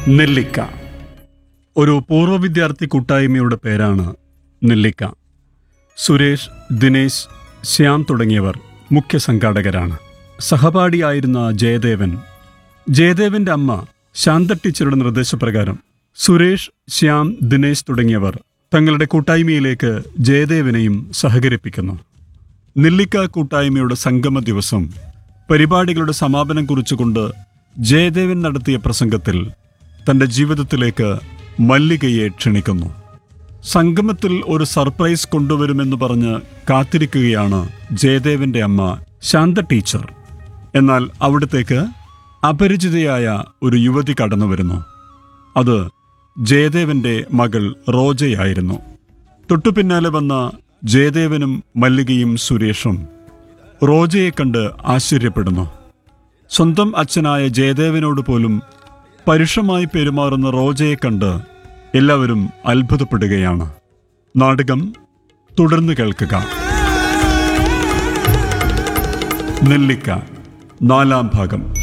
നെല്ലിക്ക ഒരു പൂർവ്വ വിദ്യാർത്ഥി കൂട്ടായ്മയുടെ പേരാണ് നെല്ലിക്ക സുരേഷ് ദിനേശ് ശ്യാം തുടങ്ങിയവർ മുഖ്യ സംഘാടകരാണ് സഹപാഠിയായിരുന്ന ജയദേവൻ ജയദേവന്റെ അമ്മ ശാന്ത ടീച്ചറുടെ നിർദ്ദേശപ്രകാരം സുരേഷ് ശ്യാം ദിനേശ് തുടങ്ങിയവർ തങ്ങളുടെ കൂട്ടായ്മയിലേക്ക് ജയദേവനെയും സഹകരിപ്പിക്കുന്നു നെല്ലിക്ക കൂട്ടായ്മയുടെ സംഗമ ദിവസം പരിപാടികളുടെ സമാപനം കുറിച്ചുകൊണ്ട് ജയദേവൻ നടത്തിയ പ്രസംഗത്തിൽ തന്റെ ജീവിതത്തിലേക്ക് മല്ലികയെ ക്ഷണിക്കുന്നു സംഗമത്തിൽ ഒരു സർപ്രൈസ് കൊണ്ടുവരുമെന്ന് പറഞ്ഞ് കാത്തിരിക്കുകയാണ് ജയദേവന്റെ അമ്മ ശാന്ത ടീച്ചർ എന്നാൽ അവിടത്തേക്ക് അപരിചിതയായ ഒരു യുവതി കടന്നു വരുന്നു അത് ജയദേവന്റെ മകൾ റോജയായിരുന്നു തൊട്ടുപിന്നാലെ വന്ന ജയദേവനും മല്ലികയും സുരേഷും റോജയെ കണ്ട് ആശ്ചര്യപ്പെടുന്നു സ്വന്തം അച്ഛനായ ജയദേവനോട് പോലും പരുഷമായി പെരുമാറുന്ന റോജയെ കണ്ട് എല്ലാവരും അത്ഭുതപ്പെടുകയാണ് നാടകം തുടർന്ന് കേൾക്കുക നെല്ലിക്ക നാലാം ഭാഗം